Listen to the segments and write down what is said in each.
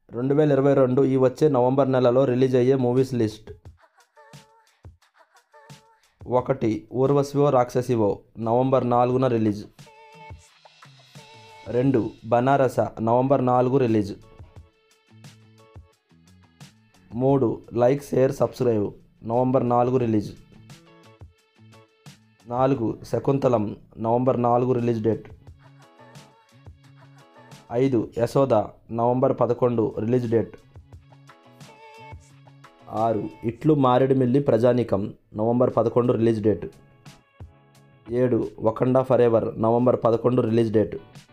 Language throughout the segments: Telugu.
రెండు వేల ఇరవై రెండు ఈ వచ్చే నవంబర్ నెలలో రిలీజ్ అయ్యే మూవీస్ లిస్ట్ ఒకటి ఊర్వశివో రాక్షసివో నవంబర్ నాలుగున రిలీజ్ రెండు బనారస నవంబర్ నాలుగు రిలీజ్ మూడు లైక్ షేర్ సబ్స్క్రైబ్ నవంబర్ నాలుగు రిలీజ్ నాలుగు శకుంతలం నవంబర్ నాలుగు రిలీజ్ డేట్ ఐదు యశోద నవంబర్ పదకొండు రిలీజ్ డేట్ ఆరు ఇట్లు మారేడుమిల్లి ప్రజానీకం నవంబర్ పదకొండు రిలీజ్ డేట్ ఏడు వకండా ఫర్ ఎవర్ నవంబర్ పదకొండు రిలీజ్ డేట్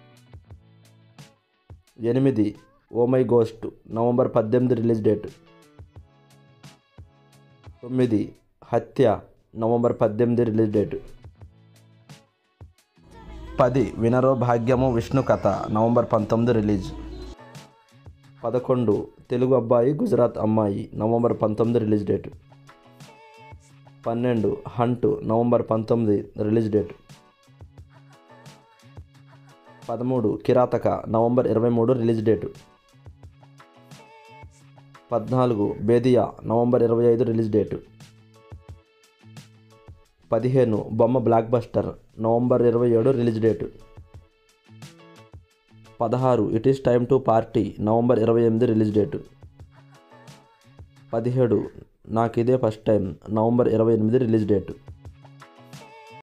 ఎనిమిది ఓ మై గోస్ట్ నవంబర్ పద్దెనిమిది రిలీజ్ డేట్ తొమ్మిది హత్య నవంబర్ పద్దెనిమిది రిలీజ్ డేట్ పది వినరో భాగ్యము విష్ణు కథ నవంబర్ పంతొమ్మిది రిలీజ్ పదకొండు తెలుగు అబ్బాయి గుజరాత్ అమ్మాయి నవంబర్ పంతొమ్మిది రిలీజ్ డేట్ పన్నెండు హంట్ నవంబర్ పంతొమ్మిది రిలీజ్ డేట్ పదమూడు కిరాతక నవంబర్ ఇరవై మూడు రిలీజ్ డేటు పద్నాలుగు బేదియా నవంబర్ ఇరవై ఐదు రిలీజ్ డేటు పదిహేను బొమ్మ బ్లాక్ బస్టర్ నవంబర్ ఇరవై ఏడు రిలీజ్ డేటు పదహారు it is time to party November ఇరవై ఎనిమిది రిలీజ్ డేటు పదిహేడు నాకు ఇదే ఫస్ట్ టైం నవంబర్ ఇరవై ఎనిమిది రిలీజ్ డేటు